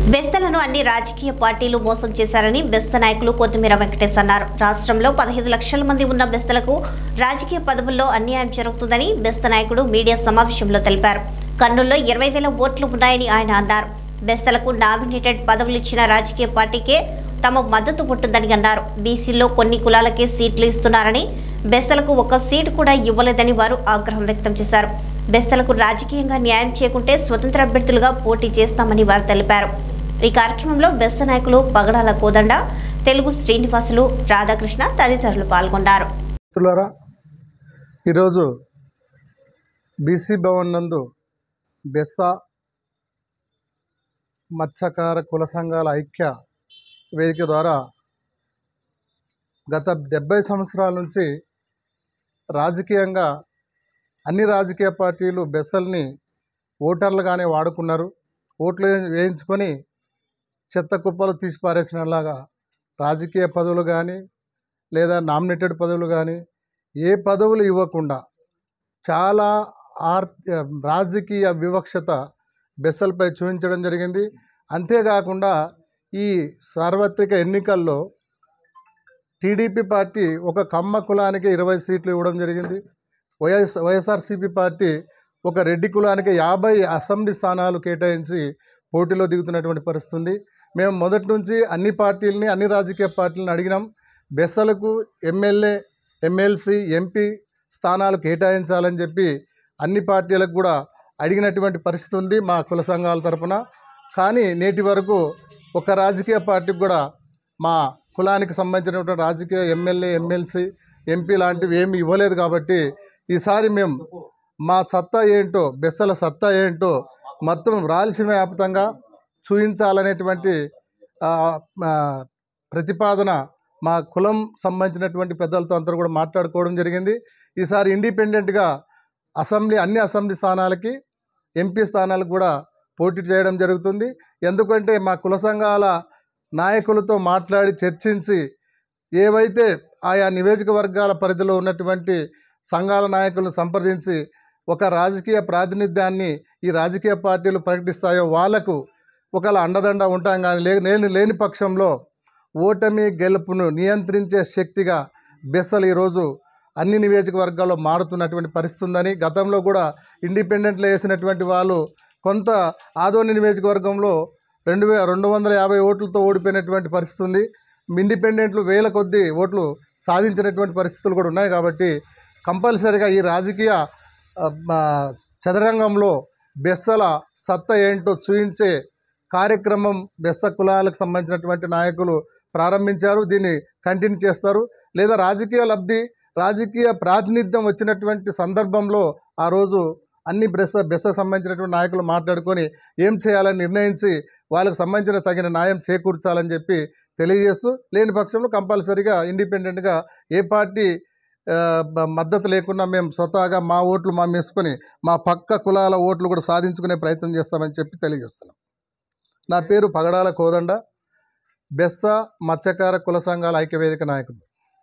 బెస్తలను అన్ని రాజకీయ పార్టీలు మోసం చేశారని బెస్త నాయకులు కొత్తిమీర వెంకటేష్ అన్నారు రాష్ట్రంలో పదహైదు లక్షల మంది ఉన్న బెస్తలకు రాజకీయ పదవుల్లో అన్యాయం జరుగుతుందని బెస్త నాయకుడు మీడియా సమావేశంలో తెలిపారు కర్నూలులో ఇరవై వేల ఓట్లు ఉన్నాయని ఆయన అన్నారు బెస్తలకు నామినేటెడ్ పదవులు ఇచ్చిన రాజకీయ పార్టీకే తమ మద్దతు ఉంటుందని అన్నారు బీసీల్లో కొన్ని కులాలకే సీట్లు ఇస్తున్నారని బెస్తలకు ఒక్క సీటు కూడా ఇవ్వలేదని వారు ఆగ్రహం వ్యక్తం చేశారు బెస్తలకు రాజకీయంగా న్యాయం చేయకుంటే స్వతంత్ర అభ్యర్థులుగా పోటీ చేస్తామని వారు తెలిపారు ఈ కార్యక్రమంలో బెస్త నాయకులు పగడాల కోదండ తెలుగు శ్రీనివాసులు రాధాకృష్ణ తదితరులు పాల్గొన్నారు మిత్రులారా ఈరోజు బీసీ భవన్ నందు బెస్సా మత్స్యకార కుల సంఘాల ఐక్య వేదిక ద్వారా గత డెబ్బై సంవత్సరాల నుంచి రాజకీయంగా అన్ని రాజకీయ పార్టీలు బెస్సల్ని ఓటర్లుగానే వాడుకున్నారు ఓట్లు వేయించుకొని చెత్త కుప్పలు తీసి పారేసినలాగా రాజకీయ పదవులు కానీ లేదా నామినేటెడ్ పదవులు కానీ ఏ పదవులు ఇవ్వకుండా చాలా ఆర్ రాజకీయ వివక్షత బెస్సలపై చూపించడం జరిగింది అంతేకాకుండా ఈ సార్వత్రిక ఎన్నికల్లో టీడీపీ పార్టీ ఒక కమ్మ కులానికి ఇరవై సీట్లు ఇవ్వడం జరిగింది వైఎస్ వైఎస్ఆర్సీపీ పార్టీ ఒక రెడ్డి కులానికి యాభై అసెంబ్లీ స్థానాలు కేటాయించి పోటీలో దిగుతున్నటువంటి పరిస్థితి ఉంది మేము మొదటి నుంచి అన్ని పార్టీలని అన్ని రాజకీయ పార్టీలను అడిగినాం బెస్సలకు ఎమ్మెల్యే ఎమ్మెల్సీ ఎంపీ స్థానాలు కేటాయించాలని చెప్పి అన్ని పార్టీలకు కూడా అడిగినటువంటి పరిస్థితి ఉంది మా కుల సంఘాల తరపున కానీ నేటి వరకు ఒక రాజకీయ పార్టీకి కూడా మా కులానికి సంబంధించినటువంటి రాజకీయ ఎమ్మెల్యే ఎమ్మెల్సీ ఎంపీ లాంటివి ఏమి ఇవ్వలేదు కాబట్టి ఈసారి మేము మా సత్తా ఏంటో బెస్సల సత్తా ఏంటో మొత్తం రాయలసీమ వ్యాప్తంగా చూపించాలనేటువంటి ఆ, ఆ, ప్రతిపాదన మా కులం సంబంధించినటువంటి పెద్దలతో అందరూ కూడా మాట్లాడుకోవడం జరిగింది ఈసారి ఇండిపెండెంట్గా అసెంబ్లీ అన్ని అసెంబ్లీ స్థానాలకి ఎంపీ స్థానాలకు కూడా పోటీ చేయడం జరుగుతుంది ఎందుకంటే మా కుల సంఘాల నాయకులతో మాట్లాడి చర్చించి ఏవైతే ఆయా నియోజకవర్గాల పరిధిలో ఉన్నటువంటి సంఘాల నాయకులను సంప్రదించి ఒక రాజకీయ ప్రాతినిధ్యాన్ని ఈ రాజకీయ పార్టీలు ప్రకటిస్తాయో వాళ్లకు ఒకవేళ అండదండ ఉంటాం కానీ లే లేని లేని పక్షంలో ఓటమి గెలుపును నియంత్రించే శక్తిగా బెస్సలు ఈరోజు అన్ని నియోజకవర్గాల్లో మారుతున్నటువంటి పరిస్థితి ఉందని గతంలో కూడా ఇండిపెండెంట్లో వేసినటువంటి వాళ్ళు కొంత ఆదోని నియోజకవర్గంలో రెండు వే రెండు వందల యాభై ఓట్లతో ఓడిపోయినటువంటి పరిస్థితి ఉంది ఇండిపెండెంట్లు వేల కొద్దీ ఓట్లు సాధించినటువంటి పరిస్థితులు కూడా ఉన్నాయి కాబట్టి కంపల్సరిగా ఈ రాజకీయ ఆ, ఆ, చదరంగంలో బెస్సల సత్తా ఏంటో చూయించే కార్యక్రమం బెస్స కులాలకు సంబంధించినటువంటి నాయకులు ప్రారంభించారు దీన్ని కంటిన్యూ చేస్తారు లేదా రాజకీయ లబ్ధి రాజకీయ ప్రాతినిధ్యం వచ్చినటువంటి సందర్భంలో ఆ రోజు అన్ని బెస్స బెస్సకు సంబంధించినటువంటి నాయకులు మాట్లాడుకొని ఏం చేయాలని నిర్ణయించి వాళ్ళకి సంబంధించిన తగిన న్యాయం చేకూర్చాలని చెప్పి తెలియజేస్తూ లేని పక్షంలో కంపల్సరీగా ఇండిపెండెంట్గా ఏ పార్టీ ఆ, బ- మద్దతు లేకుండా మేము స్వతహాగా మా ఓట్లు మా వేసుకొని మా పక్క కులాల ఓట్లు కూడా సాధించుకునే ప్రయత్నం చేస్తామని చెప్పి తెలియజేస్తున్నాం నా పేరు పగడాల కోదండ బెస్స మత్స్యకార కుల సంఘాల ఐక్యవేదిక నాయకుడు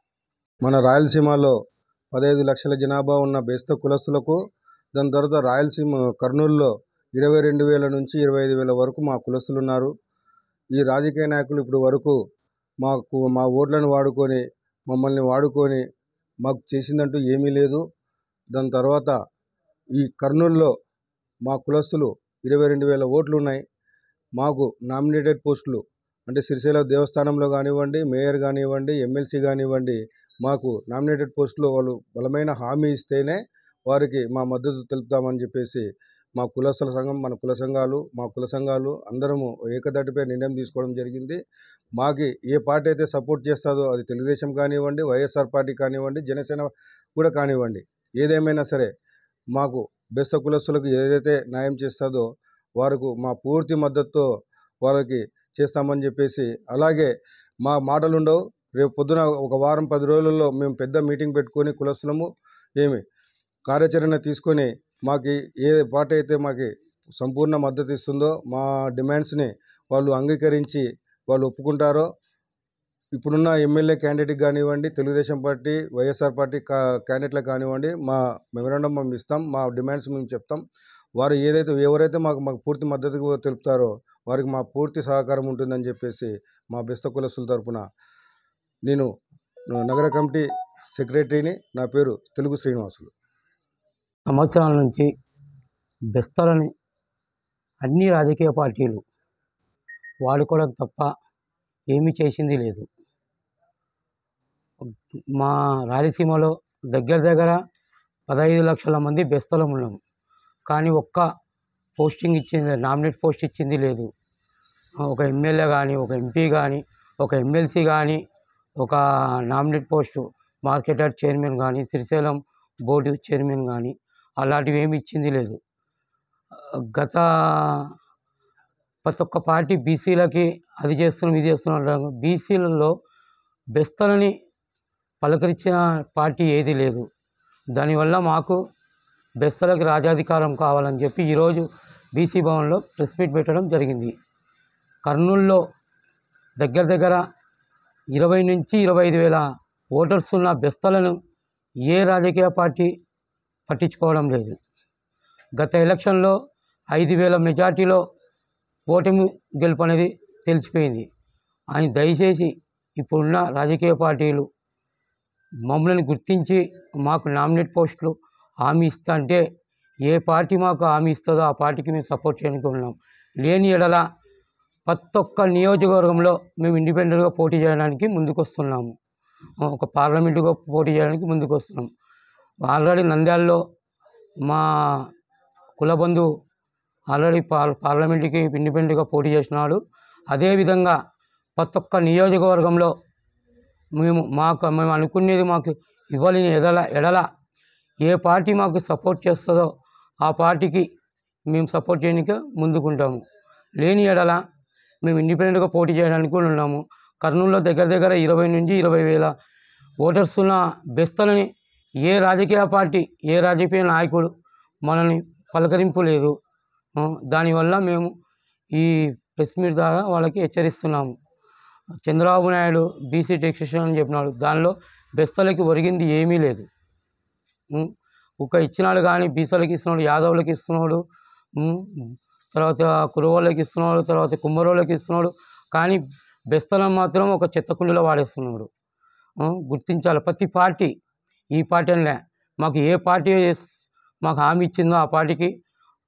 మన రాయలసీమలో పదహైదు లక్షల జనాభా ఉన్న బేస్త కులస్తులకు దాని తర్వాత రాయలసీమ కర్నూలులో ఇరవై రెండు వేల నుంచి ఇరవై ఐదు వేల వరకు మా కులస్తులు ఉన్నారు ఈ రాజకీయ నాయకులు ఇప్పుడు వరకు మాకు మా ఓట్లను వాడుకొని మమ్మల్ని వాడుకొని మాకు చేసిందంటూ ఏమీ లేదు దాని తర్వాత ఈ కర్నూలులో మా కులస్తులు ఇరవై రెండు వేల ఓట్లు ఉన్నాయి మాకు నామినేటెడ్ పోస్టులు అంటే సిరిసిల్ల దేవస్థానంలో కానివ్వండి మేయర్ కానివ్వండి ఎమ్మెల్సీ కానివ్వండి మాకు నామినేటెడ్ పోస్టులో వాళ్ళు బలమైన హామీ ఇస్తేనే వారికి మా మద్దతు తెలుపుతామని చెప్పేసి మా కులస్తుల సంఘం మన కుల సంఘాలు మా కుల సంఘాలు అందరము ఏకదాటిపై నిర్ణయం తీసుకోవడం జరిగింది మాకి ఏ పార్టీ అయితే సపోర్ట్ చేస్తుందో అది తెలుగుదేశం కానివ్వండి వైఎస్ఆర్ పార్టీ కానివ్వండి జనసేన కూడా కానివ్వండి ఏదేమైనా సరే మాకు బెస్త కులస్తులకు ఏదైతే న్యాయం చేస్తుందో వారికి మా పూర్తి మద్దతుతో వాళ్ళకి చేస్తామని చెప్పేసి అలాగే మా మాటలు ఉండవు రేపు పొద్దున ఒక వారం పది రోజులలో మేము పెద్ద మీటింగ్ పెట్టుకొని కులస్తులము ఏమి కార్యాచరణ తీసుకొని మాకు ఏ పార్టీ అయితే మాకు సంపూర్ణ మద్దతు ఇస్తుందో మా డిమాండ్స్ని వాళ్ళు అంగీకరించి వాళ్ళు ఒప్పుకుంటారో ఇప్పుడున్న ఎమ్మెల్యే క్యాండిడేట్కి కానివ్వండి తెలుగుదేశం పార్టీ వైఎస్ఆర్ పార్టీ కా క్యాండిడేట్లకు కానివ్వండి మా మెమరాండం మేము ఇస్తాం మా డిమాండ్స్ మేము చెప్తాం వారు ఏదైతే ఎవరైతే మాకు మాకు పూర్తి మద్దతు తెలుపుతారో వారికి మా పూర్తి సహకారం ఉంటుందని చెప్పేసి మా బెస్త కులస్తుల తరపున నేను నగర కమిటీ సెక్రటరీని నా పేరు తెలుగు శ్రీనివాసులు సంవత్సరాల నుంచి బెస్తలని అన్ని రాజకీయ పార్టీలు వాడుకోవడం తప్ప ఏమీ చేసింది లేదు మా రాయలసీమలో దగ్గర దగ్గర పదహైదు లక్షల మంది బెస్తలం ఉన్నాము కానీ ఒక్క పోస్టింగ్ ఇచ్చింది నామినేట్ పోస్ట్ ఇచ్చింది లేదు ఒక ఎమ్మెల్యే కానీ ఒక ఎంపీ కానీ ఒక ఎమ్మెల్సీ కానీ ఒక nominate post market yard chairman కానీ శ్రీశైలం బోర్డు చైర్మన్ కానీ అలాంటివి ఏమి ఇచ్చింది లేదు గత ప్రతి ఒక్క పార్టీ బీసీలకి అది చేస్తున్నాం ఇది చేస్తున్నాం అంటారు బీసీలలో బెస్తలని పలకరించిన పార్టీ ఏది లేదు దానివల్ల మాకు బెస్తలకి రాజాధికారం కావాలని చెప్పి ఈరోజు బీసీ భవన్లో ప్రెస్ మీట్ పెట్టడం జరిగింది కర్నూల్లో దగ్గర దగ్గర ఇరవై నుంచి ఇరవై ఐదు వేల ఓటర్స్ ఉన్న బెస్తలను ఏ రాజకీయ పార్టీ పట్టించుకోవడం లేదు గత ఎలక్షన్లో ఐదు వేల మెజార్టీలో ఓటమి గెలుపు అనేది తెలిసిపోయింది ఆయన దయచేసి ఇప్పుడున్న రాజకీయ పార్టీలు మమ్మల్ని గుర్తించి మాకు నామినేట్ పోస్టులు హామీ ఇస్తా అంటే ఏ పార్టీ మాకు హామీ ఇస్తుందో ఆ పార్టీకి మేము సపోర్ట్ చేయడానికి ఉన్నాం లేని ఎడల ప్రతి ఒక్క నియోజకవర్గంలో మేము ఇండిపెండెంట్గా పోటీ చేయడానికి ముందుకు వస్తున్నాము ఒక పార్లమెంటుగా పోటీ చేయడానికి ముందుకు వస్తున్నాం ఆల్రెడీ నంద్యాలలో మా కులబంధు ఆల్రెడీ పార్ పార్లమెంట్కి ఇండిపెండెంట్గా పోటీ చేసినాడు అదేవిధంగా ప్రతి ఒక్క నియోజకవర్గంలో మేము మాకు మేము అనుకునేది మాకు ఇవ్వలేని ఎడల ఎడల ఏ పార్టీ మాకు సపోర్ట్ చేస్తుందో ఆ పార్టీకి మేము సపోర్ట్ చేయడానికి ముందుకుంటాము లేని ఎడల మేము ఇండిపెండెంట్గా పోటీ చేయడానికి కూడా ఉన్నాము కర్నూలులో దగ్గర దగ్గర ఇరవై నుంచి ఇరవై వేల ఓటర్స్ ఉన్న బెస్తలని ఏ రాజకీయ పార్టీ ఏ రాజకీయ నాయకుడు మనల్ని పలకరింపు లేదు ఆ, దానివల్ల మేము ఈ ప్రెస్ మీట్ ద్వారా వాళ్ళకి హెచ్చరిస్తున్నాము చంద్రబాబు నాయుడు బీసీ టెక్సేషన్ అని చెప్పినాడు దానిలో బెస్తలకి ఒరిగింది ఏమీ లేదు ఉం? ఒక ఇచ్చినాడు కానీ బీసీలకి ఇస్తున్నాడు యాదవులకి ఇస్తున్నాడు ఉం? తర్వాత కురవాళ్ళకి ఇస్తున్నాడు తర్వాత కుమ్మరోళ్ళకి ఇస్తున్నాడు కానీ బెస్తలం మాత్రం ఒక చెత్త కుండీలో వాడేస్తున్నాడు ఆ, గుర్తించాలి ప్రతి పార్టీ ఈ పార్టీ అనిలే మాకు ఏ పార్టీ ఎస్- మాకు హామీ ఇచ్చిందో ఆ పార్టీకి